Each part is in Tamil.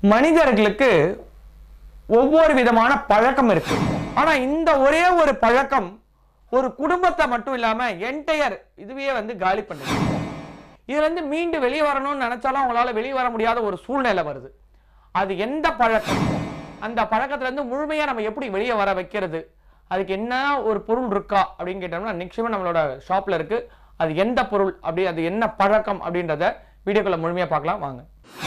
மனிதர்களுக்கு ஒவ்வொரு விதமான பழக்கம் இருக்கு ஆனா இந்த ஒரே ஒரு பழக்கம் ஒரு குடும்பத்தை மட்டும் இல்லாம என்டையர் இதுவே வந்து காலி பண்ணுது இதுல இருந்து மீண்டு வெளியே வரணும்னு நினைச்சாலும் அவங்களால வெளியே வர முடியாத ஒரு சூழ்நிலை வருது அது எந்த பழக்கம் அந்த பழக்கத்துல இருந்து முழுமையா நம்ம எப்படி வெளியே வர வைக்கிறது அதுக்கு என்ன ஒரு பொருள் இருக்கா அப்படின்னு கேட்டோம்னா நிச்சயமா நம்மளோட ஷாப்ல இருக்கு அது எந்த பொருள் அப்படி அது என்ன பழக்கம் அப்படின்றத வீடியோக்குள்ள முழுமையா பார்க்கலாம் வாங்க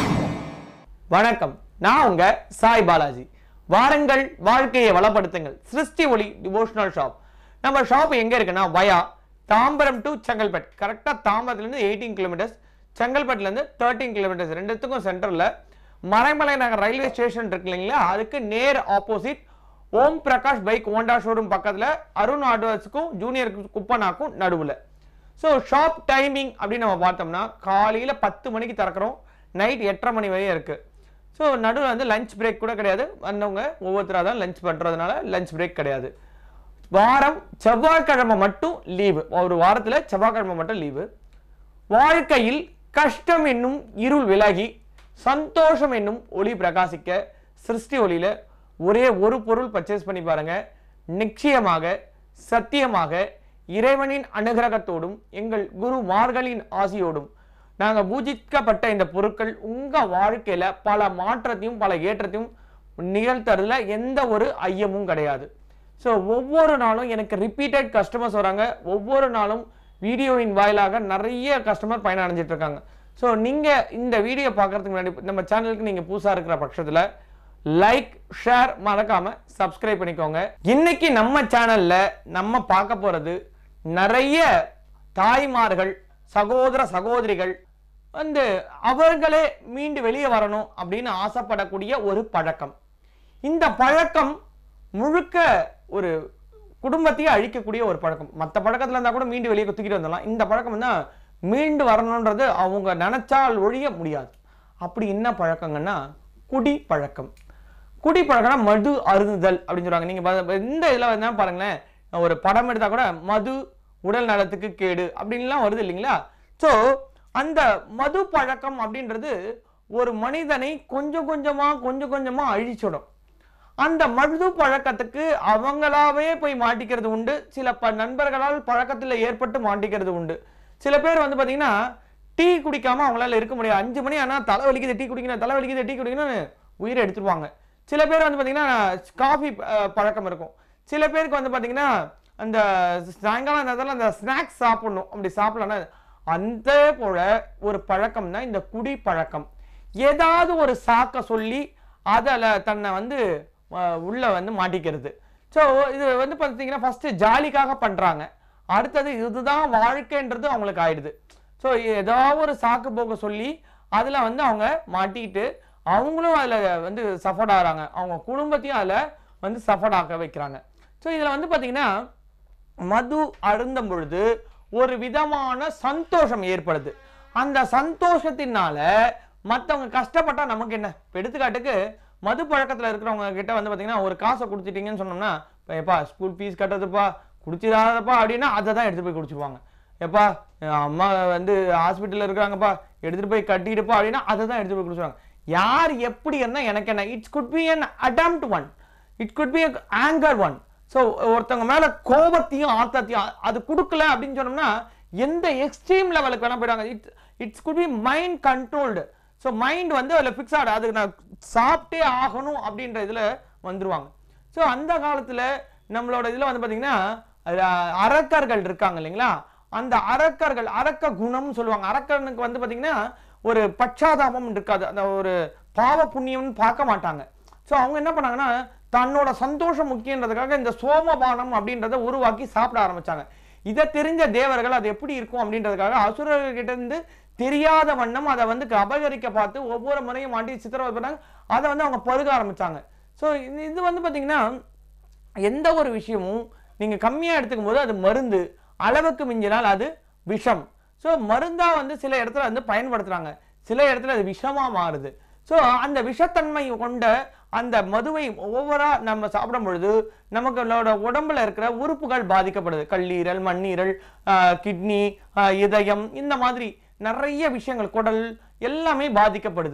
வணக்கம் நான் உங்க சாய் பாலாஜி வாருங்கள் வாழ்க்கையை வளப்படுத்துங்கள் சிருஷ்டி ஒளி டிவோஷனல் ஷாப் நம்ம ஷாப் எங்க இருக்குன்னா வயா தாம்பரம் டு செங்கல்பட் கரெக்டா தாம்பரத்துலேருந்து எயிட்டீன் கிலோமீட்டர்ஸ் செங்கல்பட்டுலேருந்து தேர்ட்டீன் கிலோமீட்டர்ஸ் ரெண்டுத்துக்கும் சென்டரில் மறைமலை நகர் ரயில்வே ஸ்டேஷன் இருக்கு இல்லைங்களா அதுக்கு நேர் opposite Om Prakash bike Honda showroom பக்கத்தில் அருண் ஆட்வர்ஸுக்கும் ஜூனியர் குப்பனாக்கும் நடுவில் ஸோ ஷாப் டைமிங் அப்படின்னு நம்ம பார்த்தோம்னா காலையில் பத்து மணிக்கு திறக்கிறோம் நைட் எட்டரை மணி வரையும் இருக்குது ஸோ நடுவில் வந்து லஞ்ச் பிரேக் கூட கிடையாது வந்தவங்க ஒவ்வொருத்தராக தான் லஞ்ச் பண்ணுறதுனால லஞ்ச் பிரேக் கிடையாது வாரம் செவ்வாய்க்கிழமை மட்டும் லீவு ஒரு வாரத்தில் செவ்வாய்க்கிழமை மட்டும் லீவு வாழ்க்கையில் கஷ்டம் என்னும் இருள் விலகி சந்தோஷம் என்னும் ஒளி பிரகாசிக்க சிருஷ்டி ஒளியில ஒரே ஒரு பொருள் பர்ச்சேஸ் பண்ணி பாருங்க நிச்சயமாக சத்தியமாக இறைவனின் அனுகிரகத்தோடும் எங்கள் குரு மார்களின் ஆசியோடும் நாங்கள் பூஜிக்கப்பட்ட இந்த பொருட்கள் உங்க வாழ்க்கையில பல மாற்றத்தையும் பல ஏற்றத்தையும் நிகழ்த்துறதுல எந்த ஒரு ஐயமும் கிடையாது ஸோ ஒவ்வொரு நாளும் எனக்கு ரிப்பீட்டட் கஸ்டமர்ஸ் வராங்க ஒவ்வொரு நாளும் வீடியோவின் வாயிலாக நிறைய கஸ்டமர் பயனடைஞ்சிட்டு இருக்காங்க ஸோ நீங்கள் இந்த வீடியோ பார்க்கறதுக்கு முன்னாடி நம்ம சேனலுக்கு நீங்கள் புதுசாக இருக்கிற பட்சத்தில் லைக் ஷேர் மறக்காம சப்ஸ்கிரைப் பண்ணிக்கோங்க இன்னைக்கு நம்ம சேனல்ல நம்ம பார்க்க போறது நிறைய தாய்மார்கள் சகோதர சகோதரிகள் வந்து அவர்களே மீண்டு வெளியே வரணும் அப்படின்னு ஆசைப்படக்கூடிய ஒரு பழக்கம் இந்த பழக்கம் முழுக்க ஒரு குடும்பத்தையே அழிக்கக்கூடிய ஒரு பழக்கம் மற்ற பழக்கத்துல இருந்தா கூட மீண்டு வெளியே தூக்கிட்டு வந்துடலாம் இந்த பழக்கம் தான் மீண்டு வரணுன்றது அவங்க நினைச்சால் ஒழிய முடியாது அப்படி என்ன பழக்கங்கன்னா குடி பழக்கம் குடி பழக்கம்னா மது அருந்துதல் அப்படின்னு சொல்றாங்க நீங்க பா- இந்த இதுல என்ன பாருங்களேன் ஒரு படம் எடுத்தா கூட மது உடல் நலத்துக்கு கேடு அப்படின்லாம் வருது இல்லைங்களா ஸோ அந்த மது பழக்கம் அப்படின்றது ஒரு மனிதனை கொஞ்சம் கொஞ்சமா கொஞ்சம் கொஞ்சமா அழிச்சிடும் அந்த மது பழக்கத்துக்கு அவங்களாவே போய் மாட்டிக்கிறது உண்டு சில ப நண்பர்களால் பழக்கத்தில் ஏற்பட்டு மாட்டிக்கிறது உண்டு சில பேர் வந்து பார்த்தீங்கன்னா டீ குடிக்காம அவங்களால இருக்க முடியாது அஞ்சு மணி ஆனால் தலை வலிக்குது டீ குடிக்கணும் தலை வலிக்குது டீ குடிக்கணும்னு உயிரை எடுத்துருவாங்க சில பேர் வந்து பார்த்தீங்கன்னா காஃபி பழக்கம் இருக்கும் சில பேருக்கு வந்து பார்த்தீங்கன்னா அந்த சாயங்காலம் நேரத்தில் அந்த ஸ்நாக்ஸ் சாப்பிடணும் அப்படி சாப்பிடலன்னா அந்த போல ஒரு பழக்கம் தான் இந்த குடி பழக்கம் ஏதாவது ஒரு சாக்க சொல்லி அதில் தன்னை வந்து அஹ், உள்ள வந்து மாட்டிக்கிறது ஸோ இது வந்து பார்த்தீங்கன்னா ஃபஸ்ட்டு ஜாலிக்காக பண்ணுறாங்க அடுத்தது இதுதான் வாழ்க்கைன்றது அவங்களுக்கு ஆயிடுது ஸோ ஏதாவது ஒரு சாக்கு போக்க சொல்லி அதில் வந்து அவங்க மாட்டிக்கிட்டு அவங்களும் அதில் வந்து சஃபர்ட் ஆகுறாங்க அவங்க குடும்பத்தையும் அதில் வந்து சஃபர்ட் ஆக வைக்கிறாங்க ஸோ இதில் வந்து பார்த்தீங்கன்னா மது அருந்தும் பொழுது ஒரு விதமான சந்தோஷம் ஏற்படுது அந்த சந்தோஷத்தினால மற்றவங்க கஷ்டப்பட்டா நமக்கு என்ன இப்போ எடுத்துக்காட்டுக்கு மது பழக்கத்தில் இருக்கிறவங்க கிட்ட வந்து பார்த்தீங்கன்னா ஒரு காசை கொடுத்துட்டீங்கன்னு சொன்னோம்னா எப்பா ஸ்கூல் ஃபீஸ் கட்டுறதுப்பா குடிச்சிடாதப்பா அப்படின்னா அதை தான் எடுத்து போய் குடிச்சிருவாங்க எப்பா என் அம்மா வந்து ஹாஸ்பிட்டலில் இருக்கிறாங்கப்பா எடுத்துட்டு போய் கட்டிடுப்பா அப்படின்னா அதை தான் எடுத்து போய் குடிச்சிருவாங்க யார் எப்படி இருந்தால் எனக்கு என்ன it's good be an adamant on it good be anger on so ஒருத்தவங்க மேல கோபத்தையும் ஆத்தத்தையும் அ- அது கொடுக்கல அப்படின்னு சொன்னோம்னா எந்த எக்ஸ்ட்ரீம் லெவலுக்கு வேணா போயிடுவாங்க it's it's good be mind controlled so mind வந்து அதில் ஃபிக்ஸ் ஆகிடும் அதுக்கு நான் சாப்பிட்டே ஆகணும் அப்படின்ற இதில் வந்துருவாங்க ஸோ அந்த காலத்தில் நம்மளோட இதில் வந்து பார்த்தீங்கன்னா அஹ், அரக்கர்கள் இருக்காங்க இல்லைங்களா அந்த அரக்கர்கள் அரக்க குணம்னு சொல்லுவாங்க அரக்கனுக்கு வந்து பார்த்தீங்கன்னா ஒரு பச்சாதாபம் இருக்காது அந்த ஒரு பாவ புண்ணியம்னு பார்க்க மாட்டாங்க ஸோ அவங்க என்ன பண்ணாங்கன்னா தன்னோட சந்தோஷம் முக்கியன்றதுக்காக இந்த சோமபானம் அப்படின்றத உருவாக்கி சாப்பிட ஆரம்பிச்சாங்க இதை தெரிஞ்ச தேவர்கள் அது எப்படி இருக்கும் அப்படின்றதுக்காக அசுரர்கள் கிட்ட இருந்து தெரியாத வண்ணம் அதை வந்து அபகரிக்க பார்த்து ஒவ்வொரு முறையும் மாட்டி சித்திரவதை பண்ணாங்க அதை வந்து அவங்க பருக ஆரம்பிச்சாங்க ஸோ இது வந்து பார்த்தீங்கன்னா எந்த ஒரு விஷயமும் நீங்க கம்மியா எடுத்துக்கும் போது அது மருந்து அளவுக்கு மிஞ்சினால் அது விஷம் ஸோ மருந்தா வந்து சில இடத்துல வந்து பயன்படுத்துறாங்க சில இடத்துல அது விஷமா மாறுது ஸோ அந்த விஷத்தன்மை கொண்ட அந்த மதுவை ஓவரா நம்ம சாப்பிடும் பொழுது நமக்கு உடம்புல இருக்கிற உறுப்புகள் பாதிக்கப்படுது கல்லீரல் மண்ணீரல் கிட்னி இதயம் இந்த மாதிரி நிறைய விஷயங்கள் குடல் எல்லாமே பாதிக்கப்படுது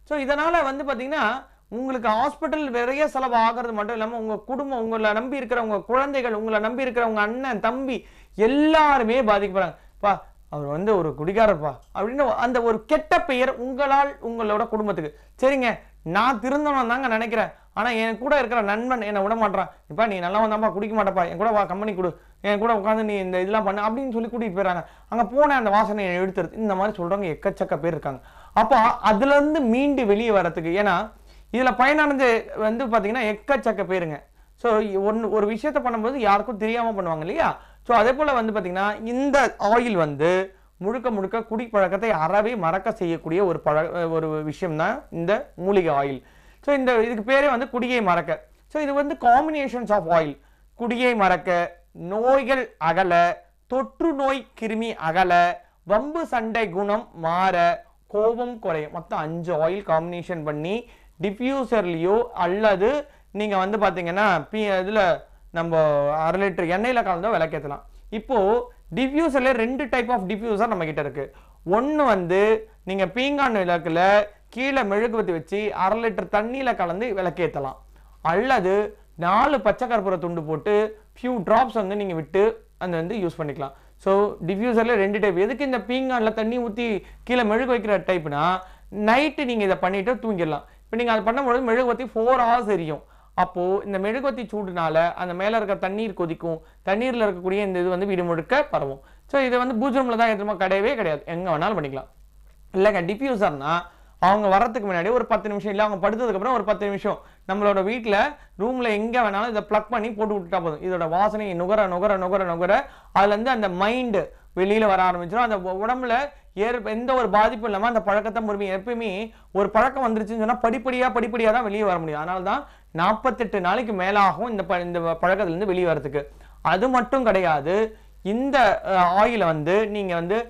ஸோ இதனால வந்து பார்த்தீங்கன்னா உங்களுக்கு ஹாஸ்பிட்டல் நிறைய செலவு ஆகிறது மட்டும் இல்லாமல் உங்க குடும்பம் உங்களை நம்பி இருக்கிற உங்க குழந்தைகள் உங்களை நம்பி இருக்கிற உங்க அண்ணன் தம்பி எல்லாருமே பாதிக்கப்படுறாங்க பா அவர் வந்து ஒரு குடிகாரப்பா அப்படின்னு அந்த ஒரு கெட்ட பெயர் உங்களால் உங்களோட குடும்பத்துக்கு சரிங்க நான் திருந்தணும் தாங்க நினைக்கிறேன் ஆனா என் கூட இருக்கிற நண்பன் என்னை விட மாட்டான் இப்ப நீ நல்லா வந்தாப்பா குடிக்க மாட்டப்பா என் கூட வா கம்பெனி கொடு என் கூட உட்காந்து நீ இந்த இதெல்லாம் பண்ணு அப்படின்னு சொல்லி கூட்டிட்டு போயிடறாங்க அங்க போன அந்த வாசனையை எடுத்துருது இந்த மாதிரி சொல்றவங்க எக்கச்சக்க பேர் இருக்காங்க அப்போ அதுல இருந்து மீண்டு வெளியே வரதுக்கு ஏன்னா இதுல பயனடைஞ்சு வந்து பாத்தீங்கன்னா எக்கச்சக்க பேருங்க ஸோ ஒன்று ஒரு விஷயத்த பண்ணும்போது யாருக்கும் தெரியாம பண்ணுவாங்க இல்லையா ஸோ அதே போல வந்து பாத்தீங்கன்னா இந்த ஆயில் வந்து முழுக்க முழுக்க குடிப்பழக்கத்தை அறவே மறக்க செய்யக்கூடிய ஒரு பழ ஒரு விஷயம் தான் இந்த மூலிகை ஆயில் ஸோ இந்த இதுக்கு பேரே வந்து குடியை மறக்க ஸோ இது வந்து காம்பினேஷன்ஸ் ஆஃப் ஆயில் குடியை மறக்க நோய்கள் அகல தொற்று நோய் கிருமி அகல வம்பு சண்டை குணம் மாற கோபம் குறையும் மொத்தம் அஞ்சு ஆயில் காம்பினேஷன் பண்ணி டிஃப்யூசர்லேயோ அல்லது நீங்க வந்து பாத்தீங்கன்னா பி இதுல நம்ம அரை லிட்டர் எண்ணெயில கலந்தோ விளக்கேற்றலாம் இப்போ டிஃப்யூசர்ல ரெண்டு டைப் ஆஃப் டிஃப்யூசர் நம்ம கிட்ட இருக்கு ஒன்னு வந்து நீங்க பீங்கான் விளக்குல கீழே மெழுகுவத்தி வச்சு அரை லிட்டர் தண்ணியில கலந்து விளக்கேற்றலாம் அல்லது நாலு பச்சை கற்பூர துண்டு போட்டு ஃபியூ டிராப்ஸ் வந்து நீங்க விட்டு அந்த வந்து யூஸ் பண்ணிக்கலாம் ஸோ டிஃப்யூசர்ல ரெண்டு டைப் எதுக்கு இந்த பீங்கான்ல தண்ணி ஊற்றி கீழே மெழுகு வைக்கிற டைப்னா நைட்டு நீங்க இதை பண்ணிட்டு தூங்கிடலாம் இப்போ நீங்க அதை பண்ணும்பொழுது மெழுகுவத்தி ஃபோர் ஹவர்ஸ் எரியும் அப்போ இந்த மெழுகுவத்தி சூடுனால அந்த மேல இருக்க தண்ணீர் கொதிக்கும் தண்ணீர்ல இருக்கக்கூடிய இந்த இது வந்து வீடு முழுக்க பரவும் ஸோ இதை வந்து பூஜ்ஜியம்ல தான் எதுவுமே கிடையவே கிடையாது எங்க வேணாலும் பண்ணிக்கலாம் இல்லைங்க டிஃப்யூசர்னா அவங்க வர்றதுக்கு முன்னாடி ஒரு பத்து நிமிஷம் இல்லை அவங்க படுத்ததுக்கு அப்புறம் ஒரு பத்து நிமிஷம் நம்மளோட வீட்டில் ரூம்ல எங்க வேணாலும் இதை ப்ளக் பண்ணி போட்டு விட்டுட்டா போதும் இதோட வாசனை நுகர நுகர நுகர நுகர அதுல இருந்து அந்த மைண்டு வெளியில வர ஆரம்பிச்சிடும் அந்த உ- உடம்புல ஏற் எந்த ஒரு பாதிப்பும் இல்லாம அந்த பழக்கத்தை முழுமையாக எப்பயுமே ஒரு பழக்கம் வந்துருச்சுன்னு சொன்னா படிப்படியா படிப்படியா தான் வெளியே வர முடியும் அதனால தான் நாற்பத்தெட்டு நாளைக்கு மேலாகும் இந்த ப- இந்த பழக்கத்துல இருந்து வெளியே வரதுக்கு அது மட்டும் கிடையாது இந்த ஆயில வந்து நீங்க வந்து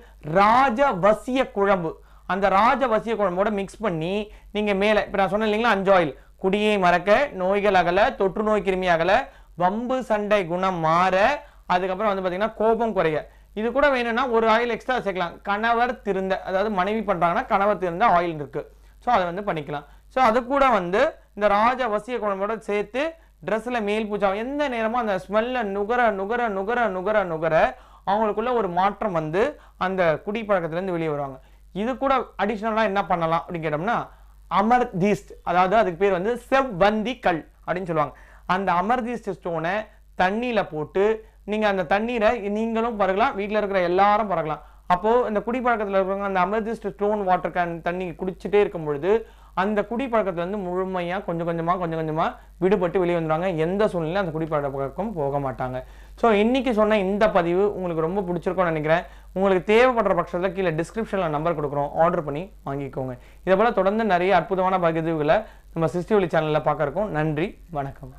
ராஜவசிய குழம்பு அந்த ராஜவசிய குழம்போட மிக்ஸ் பண்ணி நீங்க மேல இப்ப நான் சொன்னேன் இல்லைங்களா அஞ்சு ஆயில் குடியை மறக்க நோய்கள் அகல தொற்று நோய் கிருமி அகல வம்பு சண்டை குணம் மாற அதுக்கப்புறம் வந்து பாத்தீங்கன்னா கோபம் குறைய இது கூட வேணும்னா ஒரு ஆயில் எக்ஸ்ட்ரா சேர்க்கலாம் கணவர் திருந்த அதாவது மனைவி பண்றாங்கன்னா கணவர் திருந்த ஆயில் இருக்கு ஸோ அதை வந்து பண்ணிக்கலாம் ஸோ அது கூட வந்து இந்த ராஜ வசிய குழம்போட சேர்த்து ட்ரெஸ்ல மேல் பூஜா எந்த நேரமும் அந்த ஸ்மெல்ல நுகர நுகர நுகர நுகர நுகர அவங்களுக்குள்ள ஒரு மாற்றம் வந்து அந்த குடிப்பழக்கத்துலேருந்து வெளியே வருவாங்க இது கூட அடிஷ்னலாக என்ன பண்ணலாம் அப்படின்னு கேட்டோம்னா அமர்தீஸ்ட் அதாவது அதுக்கு பேர் வந்து செவ்வந்தி கல் அப்படின்னு சொல்லுவாங்க அந்த அமர்தீஸ்ட் ஸ்டோனை தண்ணியில போட்டு நீங்க அந்த தண்ணீரை நீங்களும் பருகலாம் வீட்ல இருக்கிற எல்லாரும் பருகலாம் அப்போ இந்த குடிப்பழக்கத்துல இருக்கிறவங்க அந்த அமர்திஸ்ட் ஸ்டோன் வாட்டர் கேன் தண்ணி குடிச்சிட்டே இருக்கும் பொழுது அந்த குடிப்பழக்கத்துல இருந்து முழுமையா கொஞ்சம் கொஞ்சமா கொஞ்சம் கொஞ்சமா விடுபட்டு வெளியே வந்துடுவாங்க எந்த சூழ்நிலையும் அந்த குடிப்பழக்கம் போக மாட்டாங்க ஸோ இன்னைக்கு சொன்ன இந்த பதிவு உங்களுக்கு ரொம்ப பிடிச்சிருக்கும்னு நினைக்கிறேன் உங்களுக்கு தேவைப்படுற பட்சத்தில் கீழே டிஸ்கிரிப்ஷனில் நம்பர் கொடுக்குறோம் ஆர்டர் பண்ணி வாங்கிக்கோங்க இதே போல தொடர்ந்து நிறைய அற்புதமான பதிவுகளை நம்ம சிஸ்டி ஒலி சேனலில் பார்க்க இருக்கோம் நன்றி வணக்கம்